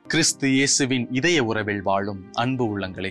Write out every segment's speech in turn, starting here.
கிறிஸ்து இயேசுவின் இதய உறவில் வாழும் அன்பு உள்ளங்களே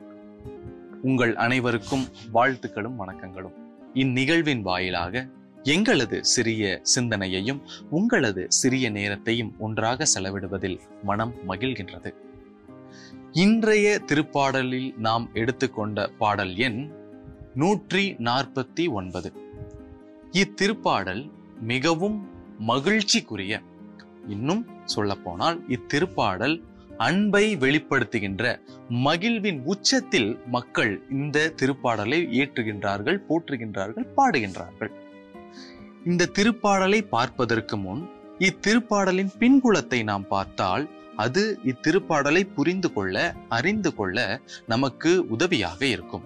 உங்கள் அனைவருக்கும் வாழ்த்துக்களும் வணக்கங்களும் இந்நிகழ்வின் வாயிலாக எங்களது சிறிய சிந்தனையையும் உங்களது சிறிய நேரத்தையும் ஒன்றாக செலவிடுவதில் மனம் மகிழ்கின்றது இன்றைய திருப்பாடலில் நாம் எடுத்துக்கொண்ட பாடல் எண் நூற்றி நாற்பத்தி ஒன்பது இத்திருப்பாடல் மிகவும் மகிழ்ச்சிக்குரிய இன்னும் சொல்லப்போனால் இத்திருப்பாடல் அன்பை வெளிப்படுத்துகின்ற மகிழ்வின் உச்சத்தில் மக்கள் இந்த திருப்பாடலை ஏற்றுகின்றார்கள் போற்றுகின்றார்கள் பாடுகின்றார்கள் இந்த திருப்பாடலை பார்ப்பதற்கு முன் இத்திருப்பாடலின் பின்புலத்தை நாம் பார்த்தால் அது இத்திருப்பாடலை புரிந்து கொள்ள அறிந்து கொள்ள நமக்கு உதவியாக இருக்கும்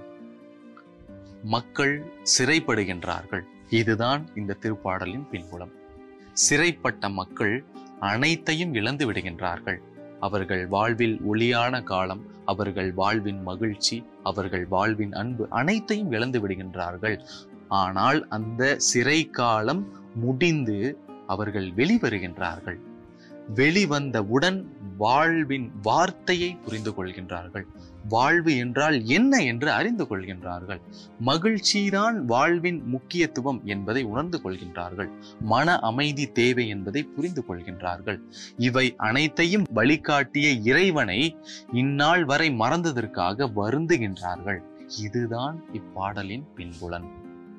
மக்கள் சிறைப்படுகின்றார்கள் இதுதான் இந்த திருப்பாடலின் பின்புலம் சிறைப்பட்ட மக்கள் அனைத்தையும் இழந்து விடுகின்றார்கள் அவர்கள் வாழ்வில் ஒளியான காலம் அவர்கள் வாழ்வின் மகிழ்ச்சி அவர்கள் வாழ்வின் அன்பு அனைத்தையும் இழந்து விடுகின்றார்கள் ஆனால் அந்த சிறை காலம் முடிந்து அவர்கள் வெளிவருகின்றார்கள் வெளிவந்தவுடன் வாழ்வின் வார்த்தையை புரிந்து கொள்கின்றார்கள் வாழ்வு என்றால் என்ன என்று அறிந்து கொள்கின்றார்கள் மகிழ்ச்சிதான் வாழ்வின் முக்கியத்துவம் என்பதை உணர்ந்து கொள்கின்றார்கள் மன அமைதி தேவை என்பதை புரிந்து கொள்கின்றார்கள் இவை அனைத்தையும் வழிகாட்டிய இறைவனை இந்நாள் வரை மறந்ததற்காக வருந்துகின்றார்கள் இதுதான் இப்பாடலின் பின்புலன்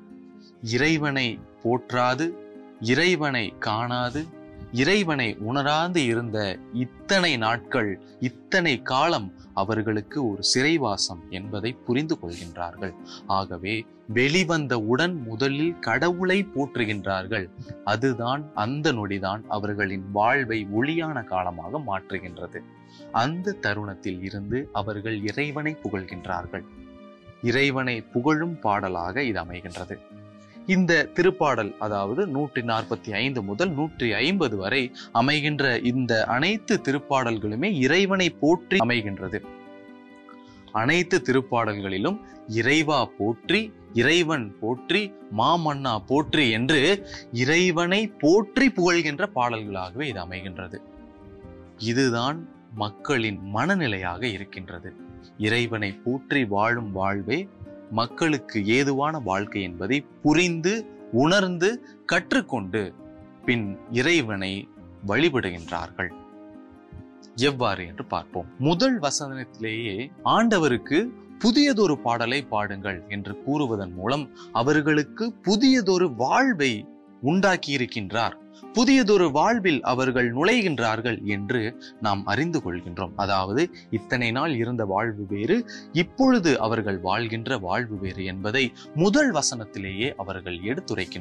இறைவனை போற்றாது இறைவனை காணாது இறைவனை உணராது இருந்த இத்தனை நாட்கள் இத்தனை காலம் அவர்களுக்கு ஒரு சிறைவாசம் என்பதை புரிந்து கொள்கின்றார்கள் ஆகவே வெளிவந்தவுடன் முதலில் கடவுளை போற்றுகின்றார்கள் அதுதான் அந்த நொடிதான் அவர்களின் வாழ்வை ஒளியான காலமாக மாற்றுகின்றது அந்த தருணத்தில் இருந்து அவர்கள் இறைவனை புகழ்கின்றார்கள் இறைவனை புகழும் பாடலாக இது அமைகின்றது இந்த திருப்பாடல் அதாவது நூற்றி நாற்பத்தி ஐந்து முதல் நூற்றி ஐம்பது வரை அமைகின்ற இந்த அனைத்து திருப்பாடல்களுமே இறைவனை போற்றி அமைகின்றது அனைத்து திருப்பாடல்களிலும் இறைவா போற்றி இறைவன் போற்றி மாமன்னா போற்றி என்று இறைவனை போற்றி புகழ்கின்ற பாடல்களாகவே இது அமைகின்றது இதுதான் மக்களின் மனநிலையாக இருக்கின்றது இறைவனை போற்றி வாழும் வாழ்வே மக்களுக்கு ஏதுவான வாழ்க்கை என்பதை புரிந்து உணர்ந்து கற்றுக்கொண்டு பின் இறைவனை வழிபடுகின்றார்கள் எவ்வாறு என்று பார்ப்போம் முதல் வசனத்திலேயே ஆண்டவருக்கு புதியதொரு பாடலை பாடுங்கள் என்று கூறுவதன் மூலம் அவர்களுக்கு புதியதொரு வாழ்வை உண்டாக்கி இருக்கின்றார் புதியதொரு வாழ்வில் அவர்கள் நுழைகின்றார்கள் என்று நாம் அறிந்து கொள்கின்றோம் அதாவது இத்தனை நாள் இருந்த வாழ்வு வேறு இப்பொழுது அவர்கள் வாழ்கின்ற வாழ்வு வேறு என்பதை முதல் வசனத்திலேயே அவர்கள் எடுத்துரைக்கின்றனர்